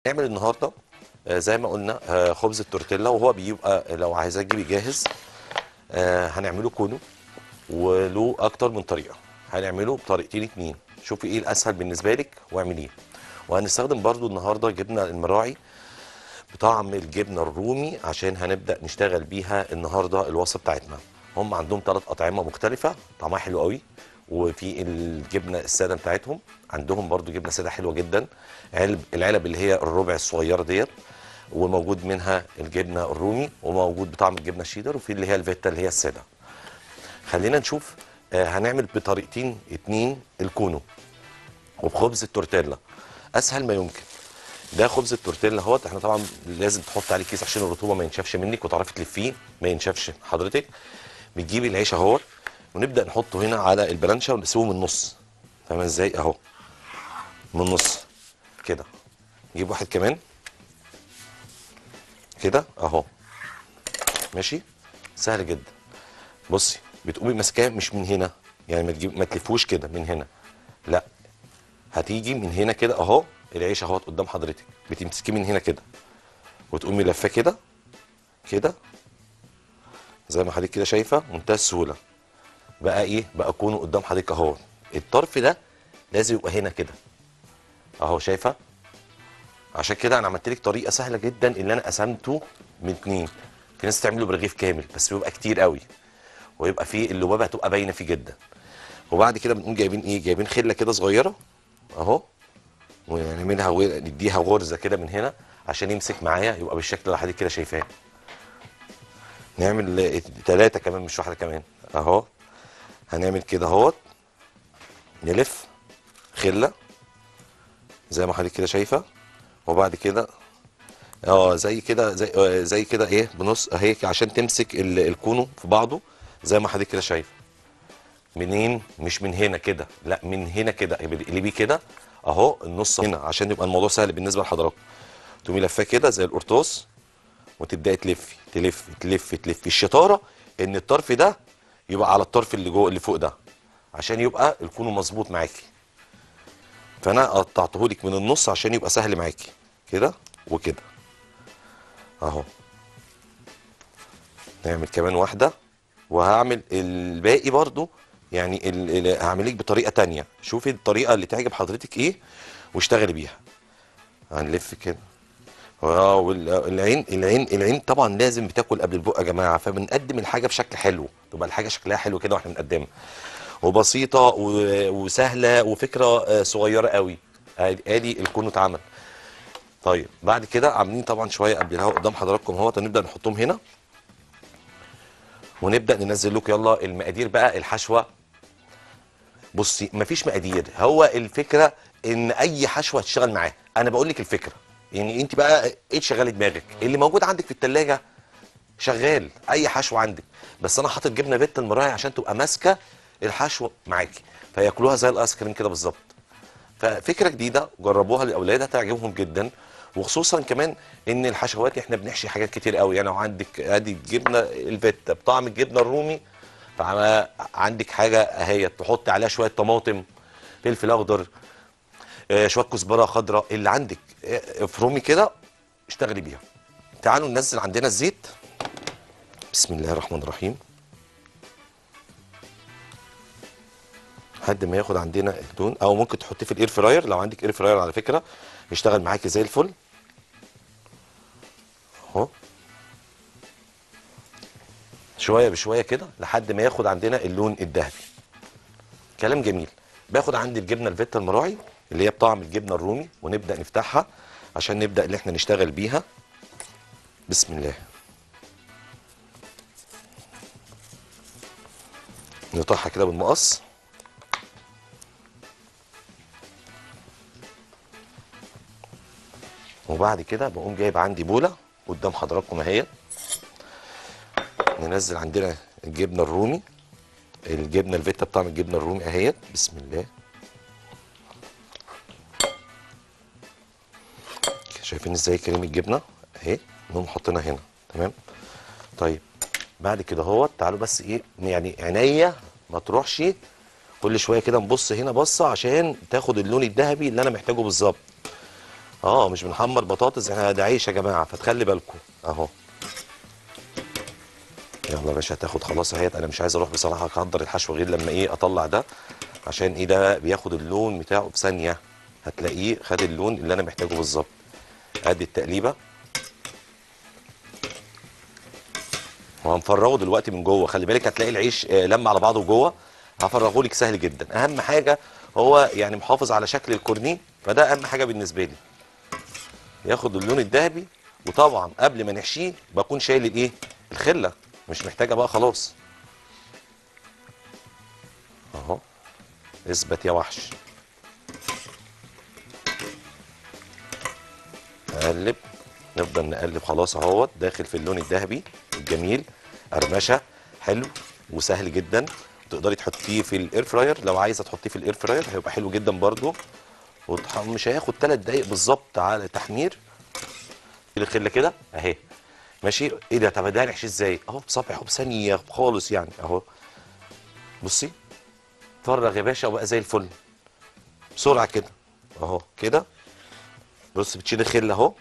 نعمل النهارده آه، زي ما قلنا آه، خبز التورتيلا وهو بيبقى لو عايزاه تجيبي جاهز آه، هنعمله كونو وله اكتر من طريقه هنعمله بطريقتين اتنين شوفي ايه الاسهل بالنسبه لك واعمليه وهنستخدم برضو النهارده جبنه المراعي بطعم الجبنه الرومي عشان هنبدا نشتغل بيها النهارده الوصفه بتاعتنا هم عندهم ثلاث اطعمه مختلفه طعمها حلو قوي وفي الجبنه الساده بتاعتهم عندهم برضو جبنه ساده حلوه جدا علب العلب اللي هي الربع الصغيره ديت وموجود منها الجبنه الرومي وموجود بطعم الجبنه الشيدر وفي اللي هي الفيتا اللي هي الساده خلينا نشوف آه، هنعمل بطريقتين اتنين الكونو وبخبز التورتيلا اسهل ما يمكن ده خبز التورتيلا اهوت احنا طبعا لازم تحط عليه كيس عشان الرطوبه ما ينشفش منك وتعرفي تلفيه ما ينشفش حضرتك بتجيبي العيش اهوت ونبدا نحطه هنا على البلانشه ونسيبه من النص فاهمه ازاي اهو من النص كده نجيب واحد كمان كده اهو ماشي سهل جدا بصي بتقومي ماسكاه مش من هنا يعني ما تجيب ما تلفوش كده من هنا لا هتيجي من هنا كده اهو العيش اهوت قدام حضرتك بتمسكيه من هنا كده وتقومي لفاه كده كده زي ما حضرتك كده شايفه منتهى السهوله بقى ايه بقى كونه قدام حضرتك اهو الطرف ده لازم يبقى هنا كده اهو شايفه عشان كده انا عملت لك طريقه سهله جدا اللي انا قسمته من اتنين في ناس تعمله برغيف كامل بس بيبقى كتير قوي ويبقى فيه اللبابه هتبقى باينه فيه جدا وبعد كده بنقوم جايبين ايه جايبين خله كده صغيره اهو ونعملها و- نديها غرزه كده من هنا عشان يمسك معايا يبقى بالشكل اللي حضرتك كده شايفاه نعمل ثلاثه كمان مش واحده كمان اهو هنعمل كده اهوت نلف خله زي ما حضرتك كده شايفه وبعد كده اه زي كده زي آه، زي كده ايه بنص اهي عشان تمسك ال- الكونو في بعضه زي ما حضرتك كده شايفه منين مش من هنا كده لا من هنا كده اللي بيه كده اهو النص هنا عشان يبقى الموضوع سهل بالنسبه لحضراتكم تقومي لفاه كده زي القرطاس وتبداي تلفي تلفي تلفي تلفي الشطاره ان الطرف ده يبقى على الطرف اللي جوه اللي فوق ده عشان يبقى الكونو مظبوط معاكي فانا قطعته لك من النص عشان يبقى سهل معاكي كده وكده اهو نعمل كمان واحده وهعمل الباقي برضو يعني ال- ال- هعمل لك بطريقه تانية شوفي الطريقه اللي تعجب حضرتك ايه واشتغلي بيها هنلف كده اه والعين العين العين طبعا لازم بتاكل قبل البق يا جماعه فبنقدم الحاجه بشكل حلو تبقى الحاجه شكلها حلو كده واحنا بنقدمها وبسيطه و- وسهله وفكره آه، صغيره قوي ادي ادي الكون اتعمل طيب بعد كده عاملين طبعا شويه قبل الهواء قدام حضراتكم اهوت هنبدا نحطهم هنا ونبدا ننزل لكم يلا المقادير بقى الحشوه بصي مفيش مقادير هو الفكره ان اي حشوه هتشتغل معاها انا بقول لك الفكره يعني انت بقى ايه تشغلي دماغك اللي موجود عندك في التلاجة شغال اي حشوه عندك بس انا حاطط جبنه بيت المراعي عشان تبقى ماسكه الحشوه معاكي فياكلوها زي الايس كريم كده بالظبط ففكره جديده جربوها للاولاد هتعجبهم جدا وخصوصا كمان ان الحشوات احنا بنحشي حاجات كتير قوي يعني لو عندك ادي الجبنه الفيتا بطعم الجبنه الرومي فعندك حاجه اهي تحط عليها شويه طماطم فلفل اخضر آه، شويه كزبره خضراء اللي عندك آه، افرمي كده اشتغلي بيها تعالوا ننزل عندنا الزيت بسم الله الرحمن الرحيم لحد ما ياخد عندنا اللون او ممكن تحطيه في الاير فراير لو عندك اير فراير على فكره يشتغل معاكي زي الفل اهو شويه بشويه كده لحد ما ياخد عندنا اللون الذهبي كلام جميل باخد عندي الجبنه الفيتا المراعي اللي هي بطعم الجبنه الرومي ونبدا نفتحها عشان نبدا اللي احنا نشتغل بيها بسم الله نقطعها كده بالمقص وبعد كده بقوم جايب عندي بوله قدام حضراتكم اهي ننزل عندنا الجبنه الرومي الجبنه الفيتا بطعم الجبنه الرومي اهيت بسم الله شايفين ازاي كريم الجبنه اهي نقوم حاطينها هنا تمام طيب بعد كده اهوت تعالوا بس ايه يعني عينيا ما تروحش كل شويه كده نبص هنا بصه عشان تاخد اللون الذهبي اللي انا محتاجه بالظبط اه مش بنحمر بطاطس احنا ده عيش يا جماعه فتخلي بالكم اهو يلا يا باشا هتاخد خلاص اهيت انا مش عايز اروح بصراحه اقدر الحشو غير لما ايه اطلع ده عشان ايه ده بياخد اللون بتاعه في ثانيه هتلاقيه خد اللون اللي انا محتاجه بالظبط ادي التقليبه وهنفرغه دلوقتي من جوه خلي بالك هتلاقي العيش آه، لم على بعضه جوه هفرغه لك سهل جدا اهم حاجه هو يعني محافظ على شكل الكورنيه فده اهم حاجه بالنسبه لي ياخد اللون الذهبي وطبعا قبل ما نحشيه بكون شايل الايه الخله مش محتاجه بقى خلاص اهو اثبت يا وحش نقلب نفضل نقلب خلاص اهوت داخل في اللون الذهبي الجميل قرمشه حلو وسهل جدا تقدري تحطيه في الاير فراير لو عايزه تحطيه في الاير فراير هيبقى حلو جدا برده ومش هياخد 3 دقايق بالظبط على تحمير الخله كده اهي ماشي ايه ده طب ده هنحشيه ازاي اهو بصبع اهو بثانيه خالص يعني اهو بصي فرغ يا باشا وبقى زي الفل بسرعه كده اهو كده بص بتشيل الخله اهو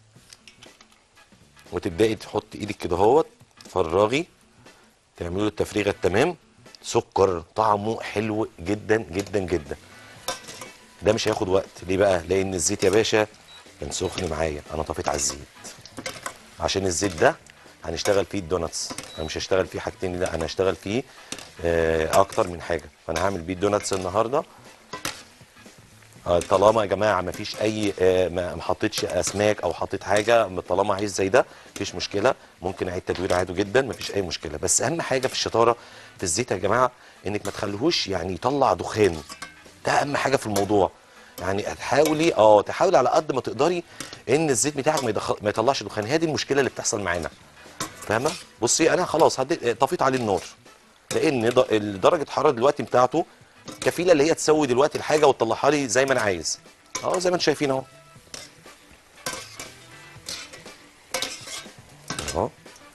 وتبداي تحط ايدك كده اهوت فرغي تعملي له التفريغه التمام سكر طعمه حلو جدا جدا جدا ده مش هياخد وقت ليه بقى لان الزيت يا باشا كان سخن معايا انا طفيت على الزيت عشان الزيت ده هنشتغل فيه الدوناتس انا مش هشتغل فيه حاجتين لا انا هشتغل فيه آه، اكتر من حاجه فانا هعمل بيه الدوناتس النهارده آه، طالما يا جماعه ما فيش اي آه، ما ما حطيتش اسماك او حطيت حاجه طالما عايز زي ده مفيش مشكله ممكن اعيد تدوير عادي جدا مفيش اي مشكله بس اهم حاجه في الشطاره في الزيت يا جماعه انك ما تخليهوش يعني يطلع دخان ده اهم حاجه في الموضوع يعني تحاولي اه تحاولي على قد ما تقدري ان الزيت بتاعك ما, يدخل ما يطلعش دخان هي دي المشكله اللي بتحصل معانا فاهمه بصي انا خلاص هدي طفيت عليه النار لان د- درجه الحراره دلوقتي بتاعته كفيله اللي هي تسوي دلوقتي الحاجه وتطلعها لي زي ما انا عايز اهو زي ما انتم شايفين اهو اهو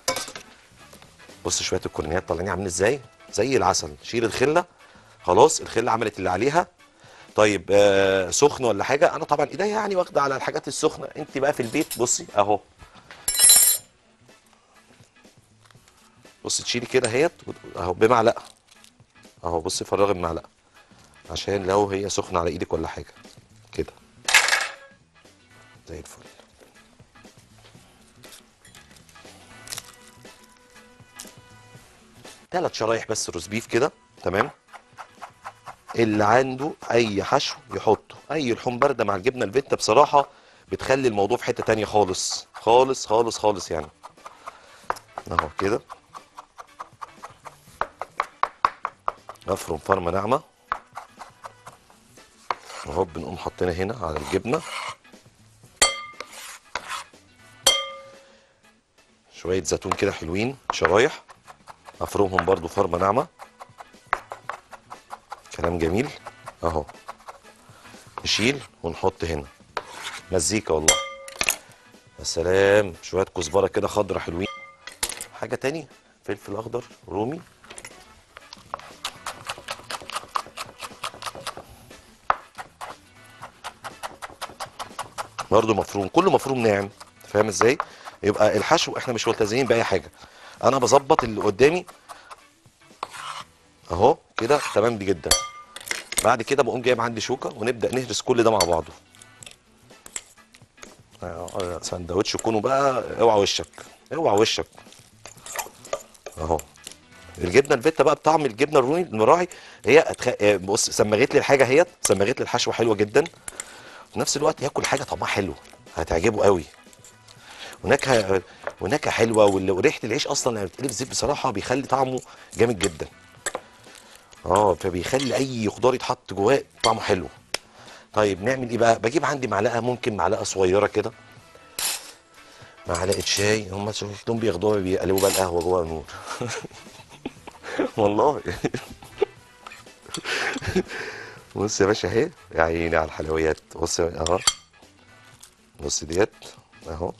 بص شويه الكورنيات طالعين عاملين ازاي زي العسل شيل الخله خلاص الخله عملت اللي عليها طيب آه سخن ولا حاجه انا طبعا ايديا يعني واخده على الحاجات السخنه انت بقى في البيت بصي اهو بصي تشيلي كده اهيت اهو بمعلقه اهو بصي فرغي بمعلقه عشان لو هي سخنه على ايدك ولا حاجه كده زي الفل ثلاث شرايح بس روز بيف كده تمام اللي عنده اي حشو يحطه اي لحوم بارده مع الجبنه الفيتا بصراحه بتخلي الموضوع في حته تانية خالص خالص خالص خالص يعني اهو كده افرم فرمه ناعمه اهو بنقوم حاطينها هنا على الجبنه شويه زيتون كده حلوين شرايح افرمهم برضو فرمه ناعمه كلام جميل اهو نشيل ونحط هنا مزيكا والله يا سلام شويه كزبره كده خضرة حلوين حاجه تاني فلفل اخضر رومي برضه مفروم كله مفروم ناعم فاهم ازاي يبقى الحشو احنا مش ملتزمين باي حاجه انا بظبط اللي قدامي اهو كده تمام دي جدا بعد كده بقوم جايب عندي شوكه ونبدا نهرس كل ده مع بعضه آه، سندوتش كونه بقى اوعى وشك اوعى وشك اهو الجبنه الفيتا بقى بطعم الجبنه الرومي المراعي هي أتخ... آه، بص سمغت لي الحاجه اهيت سمغت لي الحشوه حلوه جدا في نفس الوقت ياكل حاجه طعمها حلو هتعجبه قوي ونكهه ونكهه حلوه وال- وريحه العيش اصلا لما بتقلب زيت بصراحه بيخلي طعمه جامد جدا اه فبيخلي اي خضار يتحط جواه طعمه حلو طيب نعمل ايه بقى بجيب عندي معلقه ممكن معلقه صغيره كده معلقه شاي هم شفتهم بياخدوها بيقلبوا بقى القهوه جوه نور والله بص يا باشا اهي يا عيني على الحلويات بص اهو بص ديت اهو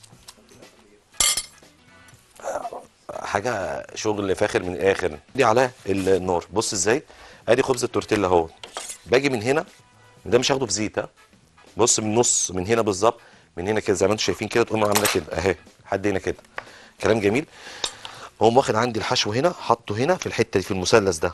حاجه شغل فاخر من الاخر دي على النار بص ازاي ادي خبز التورتيلا اهو باجي من هنا ده مش هاخده في زيت ها بص من نص من هنا بالظبط من هنا كده زي ما انتم شايفين كده تقوم عامله كده اهي لحد هنا كده كلام جميل اقوم واخد عندي الحشو هنا حاطه هنا في الحته دي في المثلث ده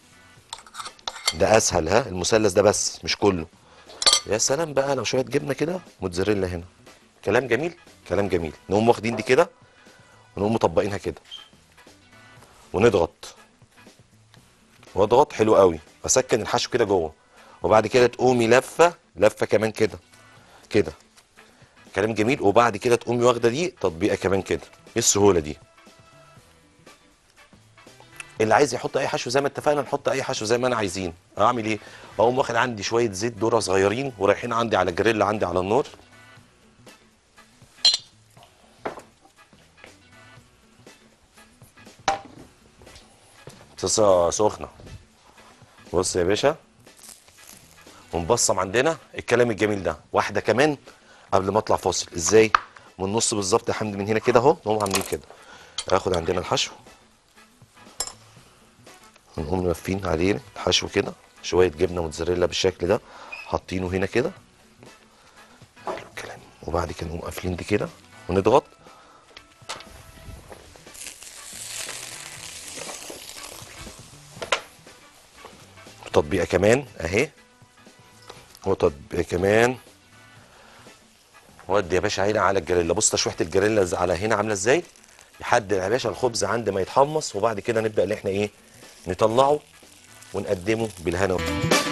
ده اسهل ها المثلث ده بس مش كله يا سلام بقى لو شويه جبنه كده موتزاريلا هنا كلام جميل كلام جميل نقوم واخدين دي كده ونقوم مطبقينها كده ونضغط واضغط حلو قوي اسكن الحشو كده جوه وبعد كده تقومي لفه لفه كمان كده كده كلام جميل وبعد كده تقومي واخده دي تطبيقه كمان كده ايه السهوله دي اللي عايز يحط اي حشو زي ما اتفقنا نحط اي حشو زي ما انا عايزين اعمل ايه اقوم واخد عندي شويه زيت ذره صغيرين ورايحين عندي على الجريل عندي على النار طاسه سخنه بص يا باشا ونبصم عندنا الكلام الجميل ده واحده كمان قبل ما اطلع فاصل ازاي من النص بالظبط يا حمدي من هنا كده اهو نقوم عاملين كده اخد عندنا الحشو ونقوم لافين عليه الحشو كده شويه جبنه موتزاريلا بالشكل ده حاطينه هنا كده حلو الكلام وبعد كده نقوم قافلين دي كده ونضغط تطبيقه كمان اهي وتطبيقه كمان ودي يا باشا هنا على الجريلا بص تشويحه الجريلا على هنا عامله ازاي لحد يا باشا الخبز عند ما يتحمص وبعد كده نبدا ان احنا ايه نطلعه ونقدمه بالهنا